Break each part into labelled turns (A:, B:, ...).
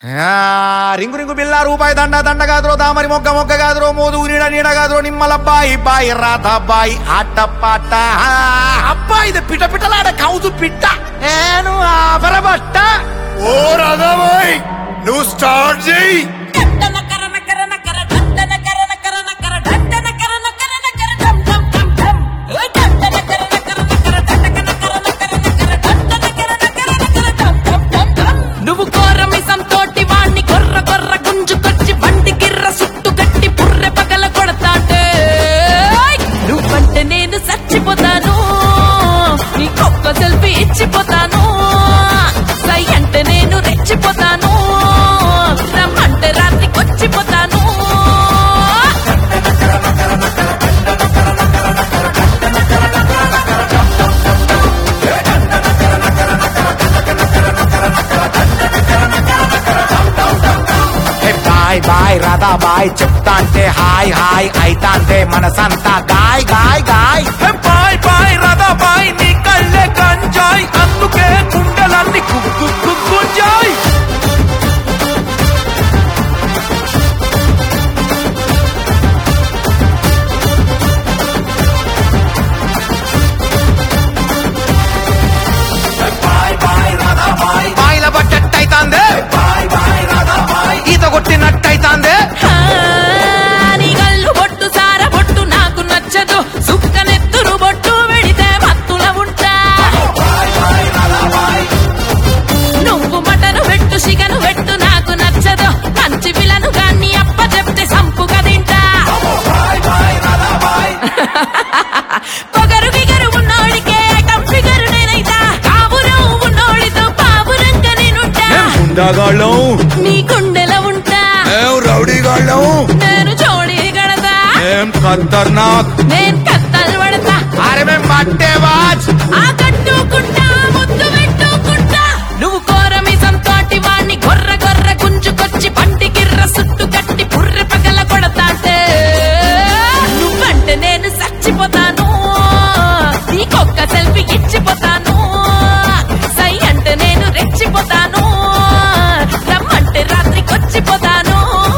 A: ఆ, ring ring బిల్ల రూపాయి దండ దండ కాదురో దామరి మొగ్గ మొగ్గ కాదురో మోదు నీడ నీడ కాదురో నిమ్మల బాయి బాయి రాధ బాయి ఆట పాట ఆ, అబ్బా ఇది పిట పిటలాడే కౌజు పిట్ట నేను ఆభరబట్ట ఓ రాధాబాయ్ నువ్వు స్టార్ట్ చేయి
B: దండన కరన కరన కర దండన కరన కరన కర దండన కరన కరన కర ఢం ఢం ఢం ఢం ఏ దండన కరన కరన కర దండన కరన కరన కర దండన కరన కరన కర ఢం ఢం ఢం ఢం నువ్వు కోరమిసం తోటి వాణ్ణి కొర్ర కొర్ర గుంజుకొచ్చి బండి గిర్ర సుట్టు గట్టి బుర్రె పగల కొడతాంటే నువ్వంటే నేను చచ్చిపోతాను నీకొక్క సెల్ఫీ ఇచ్చిపోతాను సై అంటే నేను రెచ్చిపోతాను రమ్మంటే రాత్రికి వచ్చిపోతాను
A: హే బాయ్ బాయ్ రాధా బాయ్ చెప్తా అంటే హాయ్ హాయ్ అయితా అంటే మనసంతా గాయ్ గాయ్ గాయ్ హే బాయ్ బాయ్ రాధా బాయ్ నీ కళ్ళే గంజాయ్ అందుకే గుండెలన్నీ కుక్కు కుక్కుంజాయ్ బాయ్ బాయ్ రాధా బాయ్ బాయ్ల పట్టట్టయితాందే బాయ్ బాయ్ రాధా బాయ్ ఈత కొట్టినట్టయితాందే
B: ఆ, నీ కళ్ళు బొట్టు సార బొట్టు నాకు నచ్చదు సుక్కనెత్తురు బొట్టు వెడితే మత్తుల ఉంటా నువ్వు మటను పెట్టు చికెను పెట్టు నాకు నచ్చదు మంచి విలను గాన్ని అప్ప చెప్తే సంపుగా తింటా పొగరు గిగరు ఉన్నోడికే ఐటమ్ ఫిగరు నేనైతా కాపురం ఉన్నోడితో పావురంగా నేనుంటా
A: గుండాగాళ్ళం
B: నీ గుండెల ఉంటా
A: ఏం రౌడీగాళ్ళం
B: నేను జోడి గడతా
A: ఏం ఖతర్నాక్
B: నేను కత్తలు పడతా
A: అరే మేం పట్టేవాజ్
B: ఆ కట్టుకుంటా ముద్దు పెట్టుకుంటా నువ్వు కోరమిసం తోటి వాణ్ణి గొర్ర గొర్ర గుంజుకొచ్చి బండి గిర్ర సుట్టు కట్టి బుర్రె పగల కొడతాంటే నువ్వంటే నేను చచ్చిపోతాను నీకొక్క సెల్ఫీ ఇచ్చిపోతాను సై అంటే నేను రెచ్చిపోతాను రమ్మంటే రాత్రికి వచ్చిపోతాను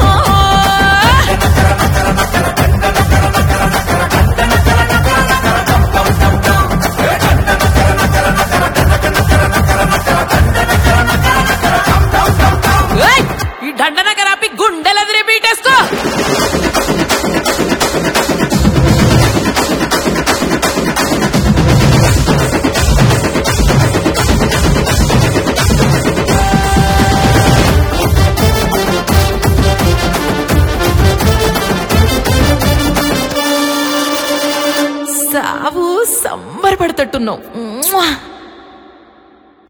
B: ఏయ్! ఈ దండనగర్ ఆపి గుండెలదిరి బీటేసుకో సావు సంబరపడతట్టున్నావు